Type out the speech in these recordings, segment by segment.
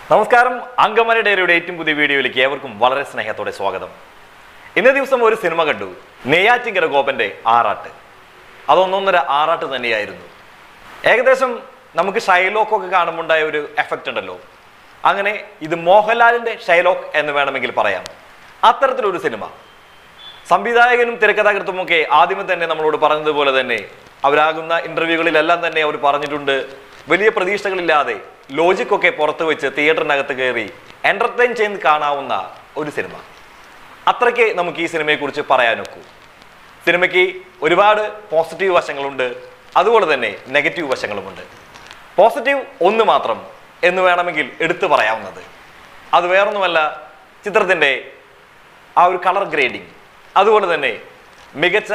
നമസ്കാരം അങ്കമാലി ഡയറിയുടെ ഏറ്റവും പുതിയ വീഡിയോയിലേക്ക് ഏവർക്കും വളരെ സ്നേഹത്തോടെ സ്വാഗതം ഇന്നേ ദിവസം ഒരു സിനിമ കണ്ടു നെയ്യാറ്റിങ്കര ഗോപന്റെ ആറാട്ട് അതൊന്നൊന്നര ആറാട്ട് തന്നെയായിരുന്നു ഏകദേശം നമുക്ക് ഷൈലോക്കൊക്കെ കാണുമ്പോണ്ടായ ഒരു എഫക്റ്റ് ഉണ്ടല്ലോ അങ്ങനെ ഇത് മോഹൻലാലിന്റെ ഷൈലോക്ക് എന്ന് വേണമെങ്കിൽ പറയാം അത്തരത്തിലൊരു സിനിമ സംവിധായകനും തിരക്കഥാകൃത്തുമൊക്കെ ആദ്യമേ തന്നെ നമ്മളോട് പറഞ്ഞതുപോലെ തന്നെ അവരാകുന്ന ഇന്റർവ്യൂകളിലെല്ലാം തന്നെ അവർ പറഞ്ഞിട്ടുണ്ട് വലിയ പ്രതീക്ഷകളില്ലാതെ ലോജിക്കൊക്കെ പുറത്തു വെച്ച് തിയേറ്ററിനകത്ത് കയറി എന്റർടൈൻ ചെയ്ത് കാണാവുന്ന ഒരു സിനിമ അത്രയ്ക്ക് നമുക്ക് ഈ സിനിമയെക്കുറിച്ച് പറയാനൊക്കൂ സിനിമയ്ക്ക് ഒരുപാട് പോസിറ്റീവ് വശങ്ങളുണ്ട് അതുപോലെ തന്നെ നെഗറ്റീവ് വശങ്ങളുമുണ്ട് പോസിറ്റീവ് ഒന്ന് മാത്രം എന്ന് വേണമെങ്കിൽ എടുത്തു പറയാവുന്നത് അത് വേറൊന്നുമല്ല ചിത്രത്തിൻ്റെ ആ ഒരു കളർ ഗ്രേഡിങ് അതുപോലെ തന്നെ മികച്ച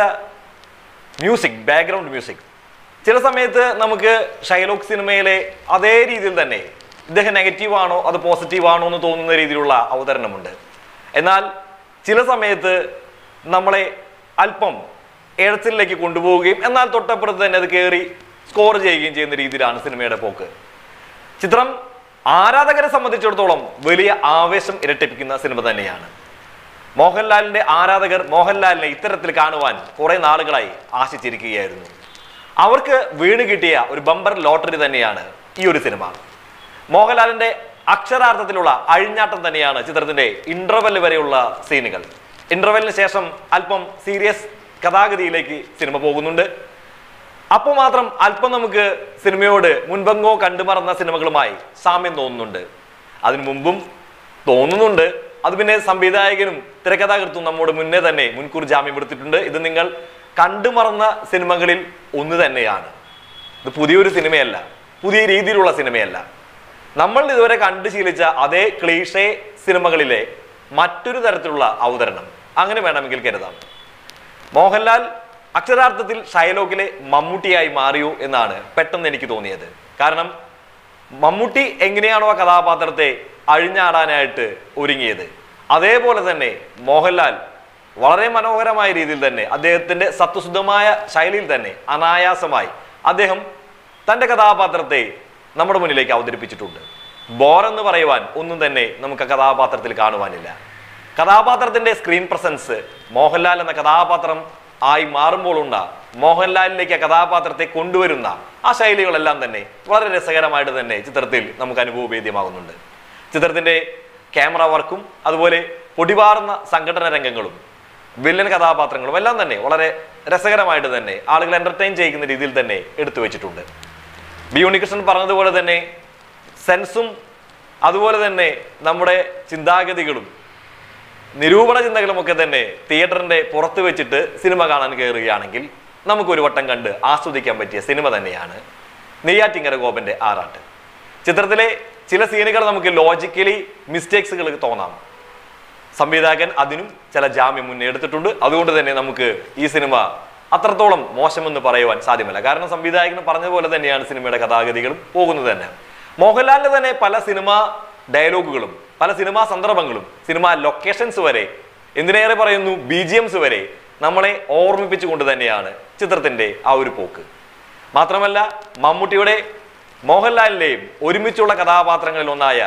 മ്യൂസിക് ബാക്ക്ഗ്രൗണ്ട് മ്യൂസിക് ചില സമയത്ത് നമുക്ക് ഷൈലോക്ക് സിനിമയിലെ അതേ രീതിയിൽ തന്നെ ഇദ്ദേഹം നെഗറ്റീവ് ആണോ അത് പോസിറ്റീവ് ആണോ എന്ന് തോന്നുന്ന രീതിയിലുള്ള അവതരണമുണ്ട് എന്നാൽ ചില സമയത്ത് നമ്മളെ അല്പം എഴച്ചിലേക്ക് കൊണ്ടുപോവുകയും എന്നാൽ തൊട്ടപ്പുറത്ത് തന്നെ അത് കയറി സ്കോർ ചെയ്യുകയും ചെയ്യുന്ന രീതിയിലാണ് സിനിമയുടെ പോക്ക് ചിത്രം ആരാധകരെ സംബന്ധിച്ചിടത്തോളം വലിയ ആവേശം ഇരട്ടിപ്പിക്കുന്ന സിനിമ തന്നെയാണ് മോഹൻലാലിന്റെ ആരാധകർ മോഹൻലാലിനെ ഇത്തരത്തിൽ കാണുവാൻ കുറെ നാളുകളായി ആശിച്ചിരിക്കുകയായിരുന്നു അവർക്ക് വീണ് കിട്ടിയ ഒരു ബമ്പർ ലോട്ടറി തന്നെയാണ് ഈ ഒരു സിനിമ മോഹൻലാലിന്റെ അക്ഷരാർത്ഥത്തിലുള്ള അഴിഞ്ഞാട്ടം തന്നെയാണ് ചിത്രത്തിന്റെ ഇന്റർവെൽ വരെയുള്ള സീനുകൾ ഇന്റർവെല്ലിന് ശേഷം അല്പം സീരിയസ് കഥാഗതിയിലേക്ക് സിനിമ പോകുന്നുണ്ട് അപ്പോൾ മാത്രം അല്പം നമുക്ക് സിനിമയോട് മുൻപെങ്ങോ കണ്ടുമറന്ന സിനിമകളുമായി സാമ്യം തോന്നുന്നുണ്ട് അതിനു മുമ്പും തോന്നുന്നുണ്ട് അത് പിന്നെ സംവിധായകനും തിരക്കഥാകൃത്തും നമ്മോട് മുന്നേ തന്നെ മുൻകൂർ ജാമ്യം എടുത്തിട്ടുണ്ട് ഇത് നിങ്ങൾ കണ്ടുമറന്ന സിനിമകളിൽ ഒന്ന് തന്നെയാണ് ഇത് പുതിയൊരു സിനിമയല്ല പുതിയ രീതിയിലുള്ള സിനിമയല്ല നമ്മൾ ഇതുവരെ കണ്ടു ശീലിച്ച അതേ ക്ലീഷേ സിനിമകളിലെ മറ്റൊരു തരത്തിലുള്ള അവതരണം അങ്ങനെ വേണമെങ്കിൽ കരുതാം മോഹൻലാൽ അക്ഷരാർത്ഥത്തിൽ ഷൈലോക്കിലെ മമ്മൂട്ടിയായി മാറിയോ എന്നാണ് പെട്ടെന്ന് എനിക്ക് തോന്നിയത് കാരണം മമ്മൂട്ടി എങ്ങനെയാണോ ആ കഥാപാത്രത്തെ അഴിഞ്ഞാടാനായിട്ട് ഒരുങ്ങിയത് അതേപോലെ തന്നെ മോഹൻലാൽ വളരെ മനോഹരമായ രീതിയിൽ തന്നെ അദ്ദേഹത്തിന്റെ സത്വശുദ്ധമായ ശൈലിയിൽ തന്നെ അനായാസമായി അദ്ദേഹം തന്റെ കഥാപാത്രത്തെ നമ്മുടെ മുന്നിലേക്ക് അവതരിപ്പിച്ചിട്ടുണ്ട് ബോറെന്ന് പറയുവാൻ ഒന്നും തന്നെ നമുക്ക് ആ കഥാപാത്രത്തിൽ കാണുവാനില്ല കഥാപാത്രത്തിന്റെ സ്ക്രീൻ പ്രസൻസ് മോഹൻലാൽ എന്ന കഥാപാത്രം ആയി മാറുമ്പോഴുണ്ട മോഹൻലാലിലേക്ക് ആ കഥാപാത്രത്തെ കൊണ്ടുവരുന്ന ആ ശൈലികളെല്ലാം തന്നെ വളരെ രസകരമായിട്ട് തന്നെ ചിത്രത്തിൽ നമുക്ക് അനുഭവവേദ്യമാകുന്നുണ്ട് ചിത്രത്തിന്റെ ക്യാമറ വർക്കും അതുപോലെ പൊടിപാറുന്ന സംഘടന രംഗങ്ങളും വില്ലൻ കഥാപാത്രങ്ങളും എല്ലാം തന്നെ വളരെ രസകരമായിട്ട് തന്നെ ആളുകൾ എന്റർടൈൻ ചെയ്യുന്ന രീതിയിൽ തന്നെ എടുത്തു വെച്ചിട്ടുണ്ട് ബി ഉണ്ണികൃഷ്ണൻ പറഞ്ഞതുപോലെ തന്നെ സെൻസും അതുപോലെ തന്നെ നമ്മുടെ ചിന്താഗതികളും നിരൂപണ ചിന്തകളുമൊക്കെ തന്നെ തിയേറ്ററിന്റെ പുറത്ത് വെച്ചിട്ട് സിനിമ കാണാൻ കയറുകയാണെങ്കിൽ നമുക്ക് ഒരു വട്ടം കണ്ട് ആസ്വദിക്കാൻ പറ്റിയ സിനിമ തന്നെയാണ് നെയ്യാറ്റിങ്കര ഗോപന്റെ ആറാട്ട് ചിത്രത്തിലെ ചില സീനുകൾ നമുക്ക് ലോജിക്കലി മിസ്റ്റേക്സുകൾ തോന്നാം സംവിധായകൻ അതിനും ചില ജാമ്യം മുന്നേ എടുത്തിട്ടുണ്ട് അതുകൊണ്ട് തന്നെ നമുക്ക് ഈ സിനിമ അത്രത്തോളം മോശമെന്ന് പറയുവാൻ സാധ്യമല്ല കാരണം സംവിധായകൻ പറഞ്ഞതുപോലെ തന്നെയാണ് സിനിമയുടെ കഥാഗതികളും പോകുന്നത് തന്നെ മോഹൻലാലിന്റെ തന്നെ പല സിനിമാ ഡയലോഗുകളും പല സിനിമാ സന്ദർഭങ്ങളും സിനിമാ ലൊക്കേഷൻസ് വരെ എന്തിനേറെ പറയുന്നു ബി ജി എംസ് വരെ നമ്മളെ ഓർമ്മിപ്പിച്ചുകൊണ്ട് തന്നെയാണ് ചിത്രത്തിന്റെ ആ ഒരു പോക്ക് മാത്രമല്ല മമ്മൂട്ടിയുടെ മോഹൻലാലിന്റെയും ഒരുമിച്ചുള്ള കഥാപാത്രങ്ങളിൽ ഒന്നായ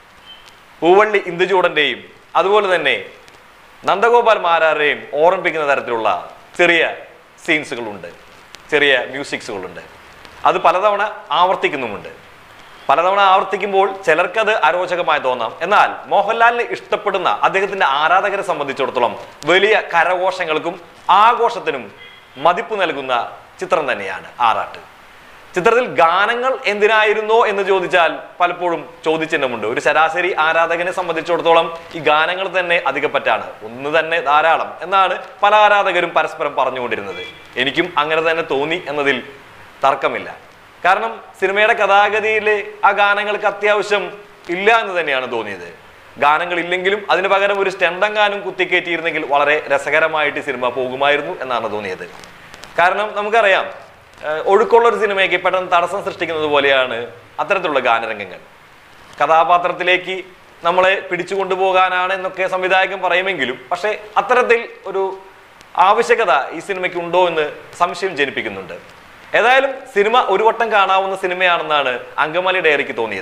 പൂവള്ളി ഇന്ദുചൂടന്റെയും അതുപോലെ തന്നെ നന്ദഗോപാൽ മാരാരെയും ഓർമ്മിപ്പിക്കുന്ന തരത്തിലുള്ള ചെറിയ സീൻസുകളുണ്ട് ചെറിയ മ്യൂസിക്സുകളുണ്ട് അത് പലതവണ ആവർത്തിക്കുന്നുമുണ്ട് പലതവണ ആവർത്തിക്കുമ്പോൾ ചിലർക്കത് അരോചകമായി തോന്നാം എന്നാൽ മോഹൻലാലിനെ ഇഷ്ടപ്പെടുന്ന അദ്ദേഹത്തിന്റെ ആരാധകരെ സംബന്ധിച്ചിടത്തോളം വലിയ കരഘോഷങ്ങൾക്കും ആഘോഷത്തിനും മതിപ്പ് നൽകുന്ന ചിത്രം തന്നെയാണ് ആറാട്ട് ചിത്രത്തിൽ ഗാനങ്ങൾ എന്തിനായിരുന്നോ എന്ന് ചോദിച്ചാൽ പലപ്പോഴും ചോദിച്ചിട്ടുമുണ്ട് ഒരു ശരാശരി ആരാധകനെ സംബന്ധിച്ചിടത്തോളം ഈ ഗാനങ്ങൾ തന്നെ അധികപ്പറ്റാണ് ഒന്ന് തന്നെ ധാരാളം എന്നാണ് പല ആരാധകരും പരസ്പരം പറഞ്ഞുകൊണ്ടിരുന്നത് എനിക്കും അങ്ങനെ തന്നെ തോന്നി എന്നതിൽ തർക്കമില്ല കാരണം സിനിമയുടെ കഥാഗതിയിലെ ആ ഗാനങ്ങൾക്ക് അത്യാവശ്യം ഇല്ല എന്ന് തന്നെയാണ് തോന്നിയത് ഗാനങ്ങൾ ഇല്ലെങ്കിലും അതിന് പകരം ഒരു സ്റ്റെണ്ടങ്കാനും കുത്തിക്കയറ്റിയിരുന്നെങ്കിൽ വളരെ രസകരമായിട്ട് ഈ സിനിമ പോകുമായിരുന്നു എന്നാണ് തോന്നിയത് കാരണം നമുക്കറിയാം ഏഹ് ഒഴുക്കുള്ള ഒരു സിനിമയ്ക്ക് പെട്ടെന്ന് തടസ്സം സൃഷ്ടിക്കുന്നത് പോലെയാണ് അത്തരത്തിലുള്ള ഗാനരംഗങ്ങൾ കഥാപാത്രത്തിലേക്ക് നമ്മളെ പിടിച്ചു കൊണ്ടുപോകാനാണ് എന്നൊക്കെ സംവിധായകൻ പറയുമെങ്കിലും പക്ഷേ അത്തരത്തിൽ ഒരു ആവശ്യകത ഈ സിനിമയ്ക്ക് ഉണ്ടോ എന്ന് സംശയം ജനിപ്പിക്കുന്നുണ്ട് ഏതായാലും സിനിമ ഒരു വട്ടം കാണാവുന്ന സിനിമയാണെന്നാണ് അങ്കമാലി ഡയറിക്ക് തോന്നിയത്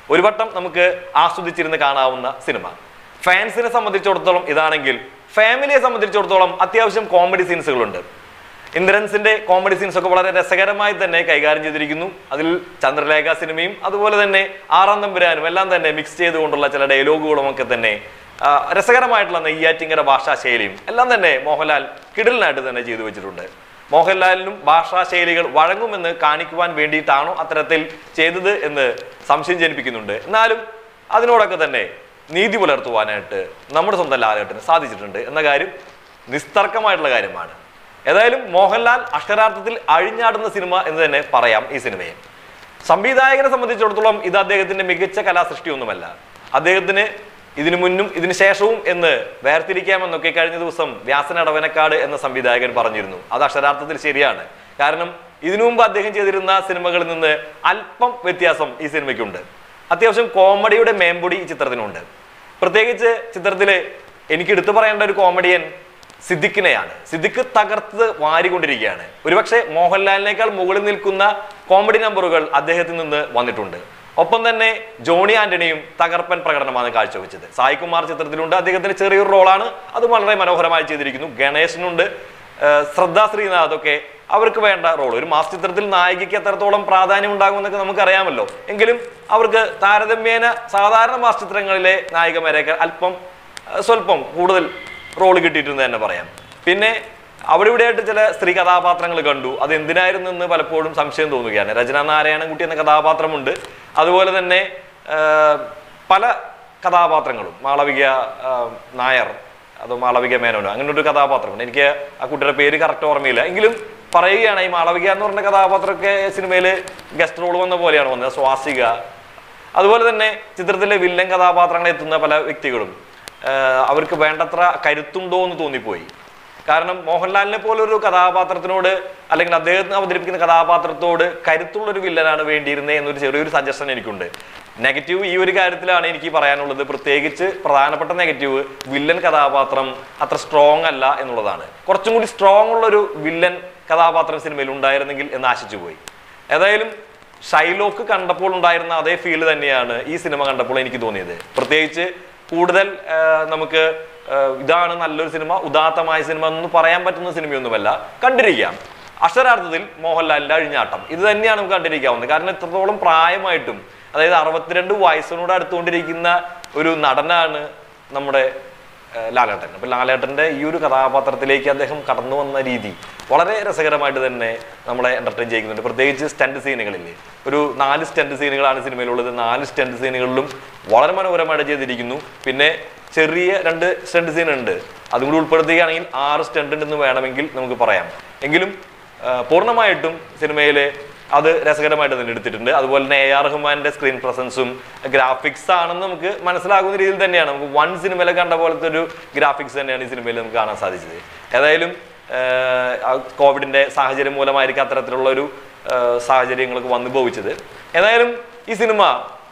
ഒരു വട്ടം നമുക്ക് ആസ്വദിച്ചിരുന്ന് കാണാവുന്ന സിനിമ ഫാൻസിനെ സംബന്ധിച്ചിടത്തോളം ഇതാണെങ്കിൽ ഫാമിലിയെ സംബന്ധിച്ചിടത്തോളം അത്യാവശ്യം കോമഡി സീൻസുകളുണ്ട് ഇന്ദ്രൻസിന്റെ കോമഡി സീൻസ് ഒക്കെ വളരെ രസകരമായി തന്നെ കൈകാര്യം ചെയ്തിരിക്കുന്നു അതിൽ ചന്ദ്രലേഖ സിനിമയും അതുപോലെ തന്നെ ആറാം തമ്പുരാനും എല്ലാം തന്നെ മിക്സ് ചെയ്തുകൊണ്ടുള്ള ചില ഡയലോഗുകളും ഒക്കെ തന്നെ ആ, രസകരമായിട്ടുള്ള നെയ്യാറ്റിങ്കര ഭാഷാ ശൈലിയും എല്ലാം തന്നെ മോഹൻലാൽ കിടിലനായിട്ട് തന്നെ ചെയ്തു വെച്ചിട്ടുണ്ട് മോഹൻലാലിനും ഭാഷാ ശൈലികൾ വഴങ്ങുമെന്ന് കാണിക്കുവാൻ വേണ്ടിയിട്ടാണോ അത്തരത്തിൽ ചെയ്തത് എന്ന് സംശയം ജനിപ്പിക്കുന്നുണ്ട് എന്നാലും അതിനോടൊക്കെ തന്നെ നീതി പുലർത്തുവാനായിട്ട് നമ്മുടെ സ്വന്തം ലാലേട്ടന് സാധിച്ചിട്ടുണ്ട് എന്ന കാര്യം നിസ്തർക്കമായിട്ടുള്ള കാര്യമാണ് ഏതായാലും മോഹൻലാൽ അക്ഷരാർത്ഥത്തിൽ അഴിഞ്ഞാടുന്ന സിനിമ എന്ന് തന്നെ പറയാം ഈ സിനിമയെ സംവിധായകനെ സംബന്ധിച്ചിടത്തോളം ഇത് അദ്ദേഹത്തിന്റെ മികച്ച കലാസൃഷ്ടിയൊന്നുമല്ല അദ്ദേഹത്തിന് ഇതിനു മുന്നും ഇതിനു ശേഷവും എന്ന് വേർതിരിക്കാമെന്നൊക്കെ കഴിഞ്ഞ ദിവസം വ്യാസൻ അടവനക്കാട് എന്ന സംവിധായകൻ പറഞ്ഞിരുന്നു അത് അക്ഷരാർത്ഥത്തിൽ ശരിയാണ് കാരണം ഇതിനു മുമ്പ് അദ്ദേഹം ചെയ്തിരുന്ന സിനിമകളിൽ നിന്ന് അല്പം വ്യത്യാസം ഈ സിനിമയ്ക്കുണ്ട് അത്യാവശ്യം കോമഡിയുടെ മേമ്പൊടി ഈ ചിത്രത്തിനുണ്ട് പ്രത്യേകിച്ച് ചിത്രത്തില് എനിക്ക് എടുത്തു പറയേണ്ട ഒരു കോമഡിയൻ സിദ്ദിഖിനെയാണ് സിദ്ദിഖ് തകർത്ത് വാരിക്കൊണ്ടിരിക്കുകയാണ് ഒരുപക്ഷെ മോഹൻലാലിനേക്കാൾ മുകളിൽ നിൽക്കുന്ന കോമഡി നമ്പറുകൾ അദ്ദേഹത്തിൽ നിന്ന് വന്നിട്ടുണ്ട് ഒപ്പം തന്നെ ജോണി ആന്റണിയും തകർപ്പൻ പ്രകടനമാണ് കാഴ്ചവെച്ചത് സായികുമാർ ചിത്രത്തിലുണ്ട് അദ്ദേഹത്തിന് ചെറിയൊരു റോളാണ് അത് വളരെ മനോഹരമായി ചെയ്തിരിക്കുന്നു ഗണേശനുണ്ട് ഏഹ് ശ്രദ്ധാ ശ്രീനാഥ് ഒക്കെ അവർക്ക് വേണ്ട റോൾ ഒരു മാസ് ചിത്രത്തിൽ നായികയ്ക്ക് എത്രത്തോളം പ്രാധാന്യം ഉണ്ടാകുമെന്നൊക്കെ നമുക്കറിയാമല്ലോ എങ്കിലും അവർക്ക് താരതമ്യേന സാധാരണ മാസ് ചിത്രങ്ങളിലെ നായികമാരെയൊക്കെ അല്പം ഏഹ് സ്വല്പം കൂടുതൽ റോൾ കിട്ടിയിട്ടുണ്ട് തന്നെ പറയാം പിന്നെ അവിടെ ഇവിടെയായിട്ട് ചില സ്ത്രീ കഥാപാത്രങ്ങൾ കണ്ടു അത് എന്തിനായിരുന്നു എന്ന് പലപ്പോഴും സംശയം തോന്നുകയാണ് രചന നാരായണൻകുട്ടി എന്ന കഥാപാത്രമുണ്ട് അതുപോലെ തന്നെ ഏഹ്, പല കഥാപാത്രങ്ങളും മാളവിക ഏഹ്, നായർ അതോ മാളവിക മേനോനോ അങ്ങനെ ഒരു കഥാപാത്രമുണ്ട് എനിക്ക് ആ കുട്ടിയുടെ പേര് കറക്റ്റ് ഓർമ്മയില്ല എങ്കിലും പറയുകയാണ് ഈ മാളവിക എന്ന് പറഞ്ഞ കഥാപാത്രമൊക്കെ സിനിമയിൽ ഗസ്റ്റ് റോൾ വന്ന പോലെയാണ് വന്നത് സ്വാസിക അതുപോലെ തന്നെ ചിത്രത്തിലെ വില്ലൻ കഥാപാത്രങ്ങൾ എത്തുന്ന പല വ്യക്തികളും ആഹ് അവർക്ക് വേണ്ടത്ര കരുത്തുണ്ടോ എന്ന് തോന്നിപ്പോയി കാരണം മോഹൻലാലിനെ പോലെ ഒരു കഥാപാത്രത്തിനോട് അല്ലെങ്കിൽ അദ്ദേഹത്തിന് അവതരിപ്പിക്കുന്ന കഥാപാത്രത്തോട് കരുത്തുള്ള ഒരു വില്ലനാണ് വേണ്ടിയിരുന്നത് എന്നൊരു ചെറിയൊരു സജഷൻ എനിക്കുണ്ട് നെഗറ്റീവ് ഈ ഒരു കാര്യത്തിലാണ് എനിക്ക് പറയാനുള്ളത് പ്രത്യേകിച്ച് പ്രധാനപ്പെട്ട നെഗറ്റീവ് വില്ലൻ കഥാപാത്രം അത്ര സ്ട്രോങ് അല്ല എന്നുള്ളതാണ് കുറച്ചും കൂടി സ്ട്രോങ് ഉള്ള ഒരു വില്ലൻ കഥാപാത്രം സിനിമയിൽ ഉണ്ടായിരുന്നെങ്കിൽ എന്ന് ആശിച്ചു പോയി ഏതായാലും ഷൈലോക്ക് കണ്ടപ്പോൾ ഉണ്ടായിരുന്ന അതേ ഫീൽ തന്നെയാണ് ഈ സിനിമ കണ്ടപ്പോൾ എനിക്ക് തോന്നിയത് പ്രത്യേകിച്ച് കൂടുതൽ ആ, നമുക്ക് ആ, ഇതാണ് നല്ലൊരു സിനിമ ഉദാത്തമായ സിനിമ എന്ന് പറയാൻ പറ്റുന്ന സിനിമയൊന്നുമല്ല കണ്ടിരിക്കാം അക്ഷരാർത്ഥത്തിൽ മോഹൻലാലിന്റെ അഴിഞ്ഞാട്ടം ഇത് തന്നെയാണ് നമുക്ക് കണ്ടിരിക്കാവുന്നത് കാരണം ഇത്രത്തോളം പ്രായമായിട്ടും അതായത് അറുപത്തിരണ്ട് വയസ്സിനോട് അടുത്തുകൊണ്ടിരിക്കുന്ന ഒരു നടനാണ് നമ്മുടെ ഏഹ് ലാലേട്ടൻ അപ്പൊ ലാലേട്ടന്റെ ഈ ഒരു കഥാപാത്രത്തിലേക്ക് അദ്ദേഹം കടന്നു വന്ന രീതി വളരെ രസകരമായിട്ട് തന്നെ നമ്മളെ എന്റർടൈൻ ചെയ്യുന്നുണ്ട് പ്രത്യേകിച്ച് സ്റ്റണ്ട് സീനുകളിൽ ഒരു നാല് സ്റ്റണ്ട് സീനുകളാണ് സിനിമയിലുള്ളത് നാല് സ്റ്റണ്ട് സീനുകളിലും വളരെ മനോഹരമായിട്ട് ചെയ്തിരിക്കുന്നു പിന്നെ ചെറിയ രണ്ട് സ്റ്റണ്ട് സീൻ ഉണ്ട് അതും കൂടി ഉൾപ്പെടുത്തുകയാണെങ്കിൽ ആറ് സ്റ്റണ്ട് ഉണ്ടെന്ന് വേണമെങ്കിൽ നമുക്ക് പറയാം എങ്കിലും ആ, പൂർണ്ണമായിട്ടും സിനിമയിലെ അത് രസകരമായിട്ട് തന്നെ എടുത്തിട്ടുണ്ട് അതുപോലെ തന്നെ എ ആർ റഹ്മാന്റെ സ്ക്രീൻ പ്രസൻസും ഗ്രാഫിക്സ് ആണെന്ന് നമുക്ക് മനസ്സിലാകുന്ന രീതിയിൽ തന്നെയാണ് നമുക്ക് വൺ സിനിമയിൽ കണ്ട പോലത്തെ ഒരു ഗ്രാഫിക്സ് തന്നെയാണ് ഈ സിനിമയിൽ നമുക്ക് കാണാൻ സാധിച്ചത് ഏതായാലും ആഹ്, ആ കോവിഡിന്റെ സാഹചര്യം മൂലമായിരിക്കും അത്തരത്തിലുള്ള ഒരു ആഹ്, സാഹചര്യങ്ങളൊക്കെ വന്നു ഭവിച്ചത് ഏതായാലും ഈ സിനിമ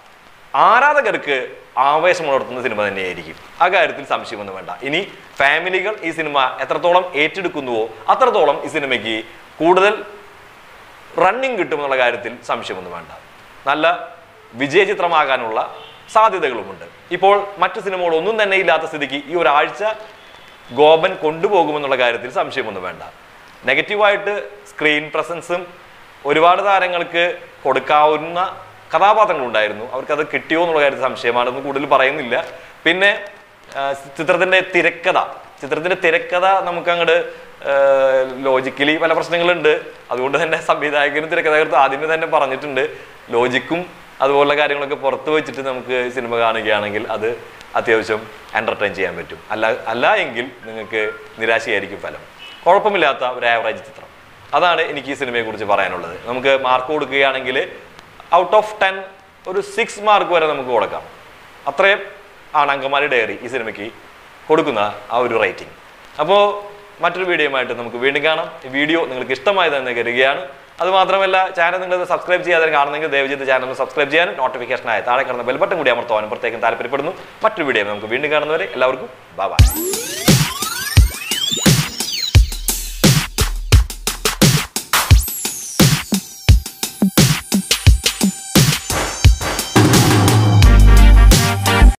ആരാധകർക്ക് ആവേശമുണർത്തുന്ന സിനിമ തന്നെയായിരിക്കും ആ കാര്യത്തിൽ സംശയമൊന്നും വേണ്ട ഇനി ഫാമിലികൾ ഈ സിനിമ എത്രത്തോളം ഏറ്റെടുക്കുന്നുവോ അത്രത്തോളം ഈ സിനിമയ്ക്ക് കൂടുതൽ റണ്ണിങ് കിട്ടുമെന്നുള്ള കാര്യത്തിൽ സംശയമൊന്നും വേണ്ട നല്ല വിജയചിത്രമാകാനുള്ള സാധ്യതകളുമുണ്ട് ഇപ്പോൾ മറ്റു സിനിമകൾ ഒന്നും തന്നെ ഇല്ലാത്ത സ്ഥിതിക്ക് ഈ ഒരാഴ്ച ഗോപൻ കൊണ്ടുപോകുമെന്നുള്ള കാര്യത്തിൽ സംശയമൊന്നും വേണ്ട നെഗറ്റീവായിട്ട് സ്ക്രീൻ പ്രസൻസും ഒരുപാട് താരങ്ങൾക്ക് കൊടുക്കാവുന്ന കഥാപാത്രങ്ങളുണ്ടായിരുന്നു അവർക്കത് കിട്ടിയോ എന്നുള്ള കാര്യത്തിൽ സംശയമാണെന്ന് കൂടുതൽ പറയുന്നില്ല പിന്നെ ആ, ചിത്രത്തിന്റെ തിരക്കഥ ചിത്രത്തിന്റെ തിരക്കഥ നമുക്ക് അങ്ങോട്ട് ലോജിക്കലി പല പ്രശ്നങ്ങളുണ്ട് അതുകൊണ്ട് തന്നെ സംവിധായകനും തിരക്കഥാകൃത്തും ആദ്യമേ തന്നെ പറഞ്ഞിട്ടുണ്ട് ലോജിക്കും അതുപോലുള്ള കാര്യങ്ങളൊക്കെ പുറത്ത് വെച്ചിട്ട് നമുക്ക് സിനിമ കാണുകയാണെങ്കിൽ അത് അത്യാവശ്യം എന്റർടൈൻ ചെയ്യാൻ പറ്റും അല്ല അല്ല എങ്കിൽ നിങ്ങൾക്ക് നിരാശയായിരിക്കും ഫലം കുഴപ്പമില്ലാത്ത ഒരു ആവറേജ് ചിത്രം അതാണ് എനിക്ക് ഈ സിനിമയെ കുറിച്ച് പറയാനുള്ളത് നമുക്ക് മാർക്ക് കൊടുക്കുകയാണെങ്കിൽ ഔട്ട് ഓഫ് ടെൻ ഒരു സിക്സ് മാർക്ക് വരെ നമുക്ക് കൊടുക്കാം അത്രയും ആണ് അങ്കമാലി ഡയറി ഈ സിനിമയ്ക്ക് കൊടുക്കുന്ന ആ ഒരു റേറ്റിംഗ് അപ്പോൾ മറ്റൊരു വീഡിയോയുമായിട്ട് നമുക്ക് വീണ്ടും കാണാം ഈ വീഡിയോ നിങ്ങൾക്ക് ഇഷ്ടമായി തന്നെ കരുതുകയാണ് അത് മാത്രമല്ല ചാനൽ നിങ്ങൾ സബ്സ്ക്രൈബ് ചെയ്യാതെ കാണുന്നെങ്കിൽ ദയവ് ചെയ്ത് ചാനൽ സബ്സ്ക്രൈബ് ചെയ്യാനും നോട്ടിഫിക്കേഷനായി താഴെ കിടന്ന ബെൽബട്ടൺ കൂടി അമർത്തുവാനും പ്രത്യേകം താല്പര്യപ്പെടുന്നു മറ്റൊരു വീഡിയോ നമുക്ക് വീണ്ടും കാണുന്നവരെ എല്ലാവർക്കും ബൈ